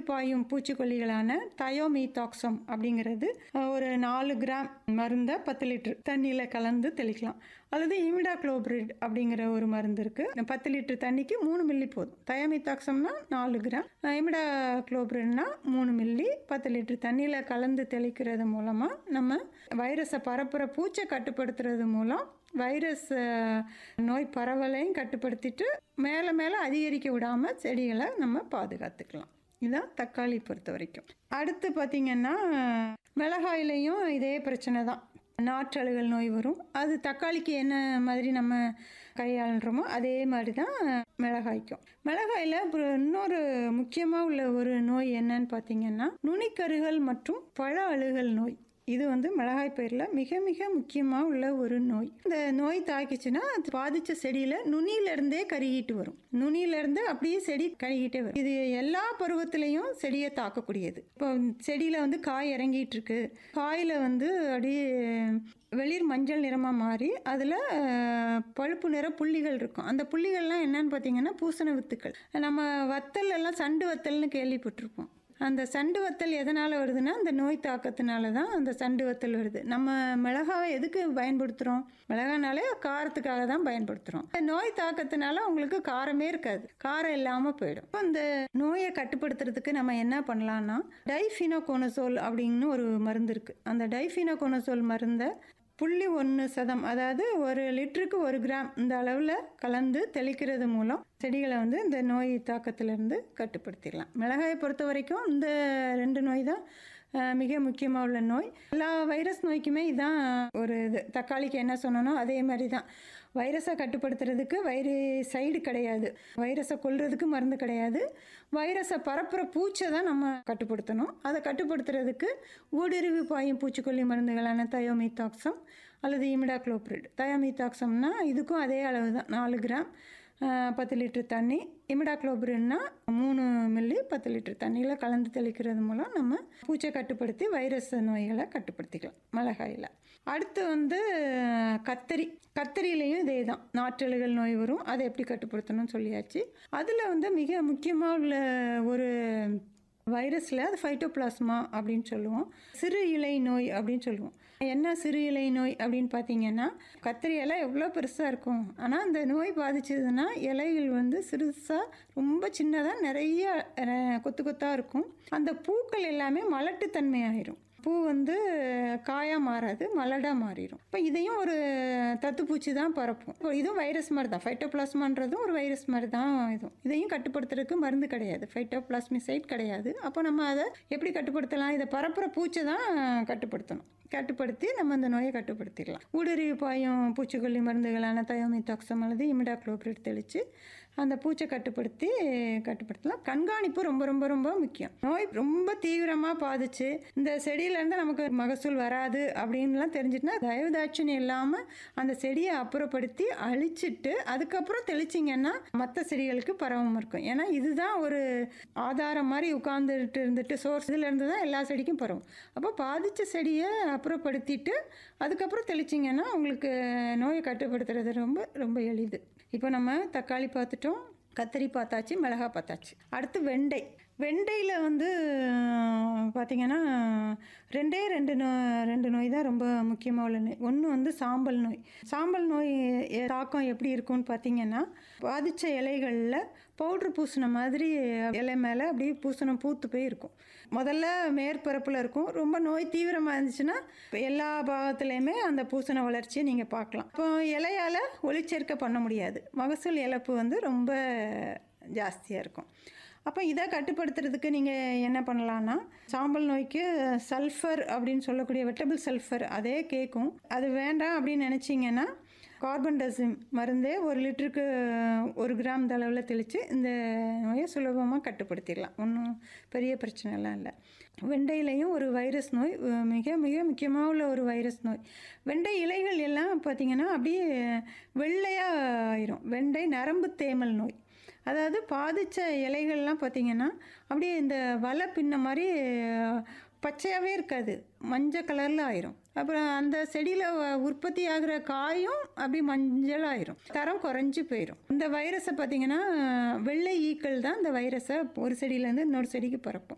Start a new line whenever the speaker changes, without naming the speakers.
பாயும் பூச்சிக்கொல்லிகளான தயோமீதாக்சம் அப்படிங்கிறது அஹ், ஒரு நாலு கிராம் மருந்தை பத்து லிட்டர் தண்ணியில் கலந்து தெளிக்கலாம் அல்லது இமிடாக்ளோபிரிட் அப்படிங்கிற ஒரு மருந்து இருக்குது பத்து லிட்டர் தண்ணிக்கு மூணு மில்லி போதும் தயோமீதாக்சம்னா நாலு கிராம் இமிடாக்ளோபிரிட்னா மூணு மில்லி பத்து லிட்டர் தண்ணியில் கலந்து தெளிக்கிறது மூலமாக நம்ம வைரஸை பரப்புகிற பூச்சை கட்டுப்படுத்துறது மூலம் வைரஸ் அஹ், நோய் பரவலையும் கட்டுப்படுத்திட்டு மேலே மேலே அதிகரிக்க விடாமல் செடிகளை நம்ம பாதுகாத்துக்கலாம் இதுதான் தக்காளி பொறுத்த வரைக்கும் அடுத்து பார்த்திங்கன்னா மிளகாயிலையும் இதே பிரச்சனை தான் நாற்றழுகல் நோய் வரும் அது தக்காளிக்கு என்ன மாதிரி நம்ம கையாளுறோமோ அதே மாதிரி தான் மிளகாய்க்கும் மிளகாயில் அப்புறம் இன்னொரு முக்கியமாக உள்ள ஒரு நோய் என்னன்னு பார்த்தீங்கன்னா நுனிக்கருகள் மற்றும் பழ அழுகல் நோய் இது வந்து மிளகாய் பயிரில் மிக மிக முக்கியமாக உள்ள ஒரு நோய் இந்த நோய் தாக்கிச்சுன்னா அது பாதித்த செடியில் நுனியிலேருந்தே கருகிட்டு வரும் நுனியிலேருந்து அப்படியே செடி கருகிட்டே வரும் இது எல்லா பருவத்திலையும் செடியை தாக்கக்கூடியது இப்போ செடியில் வந்து காய் இறங்கிட்டு இருக்கு காயில் வந்து அப்படியே வெளிர் மஞ்சள் நிறமாக மாறி அதில் பழுப்பு நிற புள்ளிகள் இருக்கும் அந்த புள்ளிகள்லாம் என்னன்னு பார்த்தீங்கன்னா பூசண வித்துக்கள் நம்ம வத்தல் எல்லாம் சண்டு வத்தல்னு கேள்விப்பட்டிருப்போம் அந்த சண்டு வத்தல் எதனால் வருதுன்னா அந்த நோய் தாக்கத்தினால தான் அந்த சண்டு வத்தல் வருது நம்ம மிளகாவை எதுக்கு பயன்படுத்துகிறோம் மிளகானாலே காரத்துக்காக தான் பயன்படுத்துகிறோம் நோய் தாக்கத்தினால உங்களுக்கு காரமே இருக்காது காரம் இல்லாமல் போயிடும் இப்போ இந்த நோயை கட்டுப்படுத்துறதுக்கு நம்ம என்ன பண்ணலாம்னா டைஃபினோகோனசோல் அப்படின்னு ஒரு மருந்து இருக்குது அந்த டைஃபினோகோனசோல் மருந்தை புள்ளி ஒன்று சதம் அதாவது ஒரு லிட்டருக்கு ஒரு கிராம் இந்த அளவில் கலந்து தெளிக்கிறது மூலம் செடிகளை வந்து இந்த நோய் தாக்கத்திலிருந்து கட்டுப்படுத்திடலாம் மிளகாயை பொறுத்த வரைக்கும் இந்த ரெண்டு நோய் தான் அஹ், மிக முக்கியமாக உள்ள நோய் எல்லா வைரஸ் நோய்க்குமே இதான் ஒரு இது தக்காளிக்கு என்ன சொன்னனோ அதே மாதிரி தான் வைரஸை கட்டுப்படுத்துறதுக்கு வைர சைடு கிடையாது வைரஸை கொல்றதுக்கு மருந்து கிடையாது வைரஸை பரப்புகிற பூச்சை தான் நம்ம கட்டுப்படுத்தணும் அதை கட்டுப்படுத்துறதுக்கு ஊடுருவி பாயும் பூச்சிக்கொல்லி மருந்துகளான தயோமீத்தாக்சம் அல்லது இமிடாக்ளோப்ரிட் தயோமீத்தாக்சம்னா இதுக்கும் அதே அளவு தான் நாலு கிராம் ஆஹ், பத்து லிட்டர் தண்ணி இமிடாக்ளோபிரின்னா மூணு மில்லி பத்து லிட்டர் தண்ணியில் கலந்து தெளிக்கிறது மூலம் நம்ம பூச்சை கட்டுப்படுத்தி வைரஸ் நோய்களை கட்டுப்படுத்திக்கலாம் மிளகாயில் அடுத்து வந்து கத்தரி கத்தரியிலையும் இதே தான் நாற்றழுகல் நோய் வரும் அதை எப்படி கட்டுப்படுத்தணும்னு சொல்லியாச்சு அதில் வந்து மிக முக்கியமாக உள்ள ஒரு வைரஸில் அது ஃபைட்டோபிளாஸ்மா அப்படின்னு சொல்லுவோம் சிறு இலை நோய் அப்படின்னு சொல்லுவோம் என்ன சிறு இலை நோய் அப்படின்னு பார்த்தீங்கன்னா கத்திரி இலை எவ்வளோ பெருசாக இருக்கும் ஆனால் அந்த நோய் பாதிச்சதுன்னா இலைகள் வந்து சிறுசாக ரொம்ப சின்னதாக நிறைய அஹ், கொத்து கொத்தாக இருக்கும் அந்த பூக்கள் எல்லாமே மலட்டுத்தன்மை ஆயிரும் பூ வந்து காயாக மாறாது மலடாக மாறிடும் இப்போ இதையும் ஒரு தத்துப்பூச்சி தான் பரப்பும் இப்போ இதுவும் வைரஸ் மாதிரி தான் ஃபைட்டோபிளாஸ்மான்றதும் ஒரு வைரஸ் மாதிரி தான் இதுவும் இதையும் கட்டுப்படுத்துறதுக்கு மருந்து கிடையாது ஃபைட்டோபிளாஸ்மிசைட் கிடையாது அப்போ நம்ம அதை எப்படி கட்டுப்படுத்தலாம் இதை பரப்புகிற பூச்சை தான் கட்டுப்படுத்தணும் கட்டுப்படுத்தி நம்ம அந்த நோயை கட்டுப்படுத்திடலாம் ஊடுருவி பாயும் பூச்சிக்கொல்லி மருந்துகளான தயோமித்தாக்சம் அல்லது இமிடாக்ளோபிரிட் தெளித்து அந்த பூச்சை கட்டுப்படுத்தி கட்டுப்படுத்தலாம் கண்காணிப்பு ரொம்ப ரொம்ப ரொம்ப முக்கியம் நோய் ரொம்ப தீவிரமாக பாதிச்சு இந்த செடியிலேருந்து நமக்கு மகசூல் வராது அப்படின்லாம் தெரிஞ்சிட்டுனா தயவுதாட்சணி இல்லாமல் அந்த செடியை அப்புறப்படுத்தி அழிச்சிட்டு அதுக்கப்புறம் தெளிச்சிங்கன்னா மற்ற செடிகளுக்கு பரவாமல் இருக்கும் ஏன்னா இதுதான் ஒரு ஆதாரம் மாதிரி உட்கார்ந்துட்டு இருந்துட்டு சோர்ஸ் இதுலேருந்து தான் எல்லா செடிக்கும் பரவும் அப்போ பாதித்த செடியை அப்புறப்படுத்திட்டு அதுக்கப்புறம் தெளிச்சிங்கன்னா உங்களுக்கு நோயை கட்டுப்படுத்துறது ரொம்ப ரொம்ப எளிது இப்போ நம்ம தக்காளி பார்த்துட்டோம் கத்திரி பார்த்தாச்சு மிளகாய் பார்த்தாச்சு அடுத்து வெண்டை வெண்டையில் வந்து பார்த்திங்கன்னா ரெண்டே ரெண்டு நோ ரெண்டு நோய் தான் ரொம்ப முக்கியமாக உள்ள நோய் ஒன்று வந்து சாம்பல் நோய் சாம்பல் நோய் எ- தாக்கம் எப்படி இருக்கும்னு பார்த்தீங்கன்னா பாதித்த இலைகளில் பவுட்ரு பூசின மாதிரி இலை மேலே அப்படியே பூசணம் பூத்து போய் இருக்கும் முதல்ல மேற்பரப்பில் இருக்கும் ரொம்ப நோய் தீவிரமாக இருந்துச்சுன்னா இப்ப எல்லா பாகத்துலேயுமே அந்த பூசண வளர்ச்சியை நீங்கள் பார்க்கலாம் இப்போ இலையால் ஒளிச்சேர்க்கை பண்ண முடியாது மகசூல் இழப்பு வந்து ரொம்ப ஜாஸ்தியாக இருக்கும் அப்போ இதை கட்டுப்படுத்துறதுக்கு நீங்கள் என்ன பண்ணலான்னா சாம்பல் நோய்க்கு சல்ஃபர் அப்படின்னு சொல்லக்கூடிய வெட்டபிள் சல்ஃபர் அதே கேட்கும் அது வேண்டாம் அப்படின்னு நினச்சிங்கன்னா கார்பன் டசிம் மருந்தே ஒரு லிட்டருக்கு ஒரு கிராம் அளவில் தெளித்து இந்த நோயை சுலபமாக கட்டுப்படுத்திடலாம் ஒன்றும் பெரிய பிரச்சனைலாம் இல்லை வெண்டையிலையும் ஒரு வைரஸ் நோய் அஹ் மிக மிக முக்கியமாக உள்ள ஒரு வைரஸ் நோய் வெண்டை இலைகள் எல்லாம் பார்த்திங்கன்னா அப்படியே வெள்ளையாக ஆயிரும் வெண்டை நரம்பு தேமல் நோய் அதாவது பாதித்த இலைகள்லாம் பார்த்திங்கன்னா அப்படியே இந்த வலை பின்ன மாதிரி பச்சையாகவே இருக்காது மஞ்சள் கலரில் ஆயிரும் அப்புறம் அந்த செடியில் உற்பத்தி ஆகிற காயும் அப்படி மஞ்சள் ஆயிரும் தரம் குறைஞ்சி போயிடும் இந்த வைரஸை பார்த்திங்கன்னா வெள்ளை ஈக்கள் தான் இந்த வைரஸை ஒரு செடியிலேருந்து இன்னொரு செடிக்கு பரப்பும்